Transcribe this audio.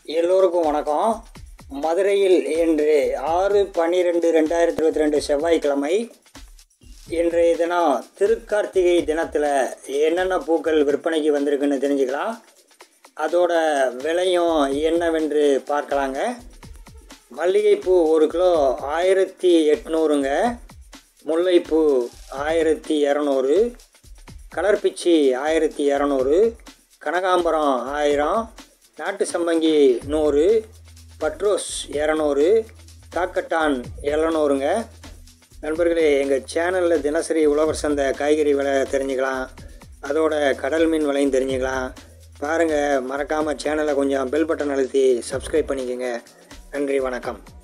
எல்லோருக்கும் வணக்கம் மதுரையில் இன்று ஆறு பன்னிரெண்டு ரெண்டாயிரத்தி இருபத்தி ரெண்டு செவ்வாய்க்கிழமை இன்றைய தினம் திருக்கார்த்திகை தினத்தில் என்னென்ன பூக்கள் விற்பனைக்கு வந்திருக்குன்னு தெரிஞ்சுக்கலாம் அதோட விலையும் என்னவென்று பார்க்கலாங்க மல்லிகைப்பூ ஒரு கிலோ ஆயிரத்தி எட்நூறுங்க முல்லைப்பூ ஆயிரத்தி இரநூறு கலர்பிச்சி ஆயிரத்தி இரநூறு கனகாம்பரம் ஆயிரம் நாட்டு சம்பங்கி நூறு பட்ரோஸ் இரநூறு காக்கட்டான் எழுநூறுங்க நண்பர்களே எங்கள் சேனலில் தினசரி உழவர் சந்தை காய்கறி விலை தெரிஞ்சுக்கலாம் அதோட கடல் மீன் விலையும் தெரிஞ்சுக்கலாம் பாருங்கள் மறக்காமல் சேனலை கொஞ்சம் பெல் பட்டன் அழுத்தி சப்ஸ்கிரைப் பண்ணிக்கோங்க நன்றி வணக்கம்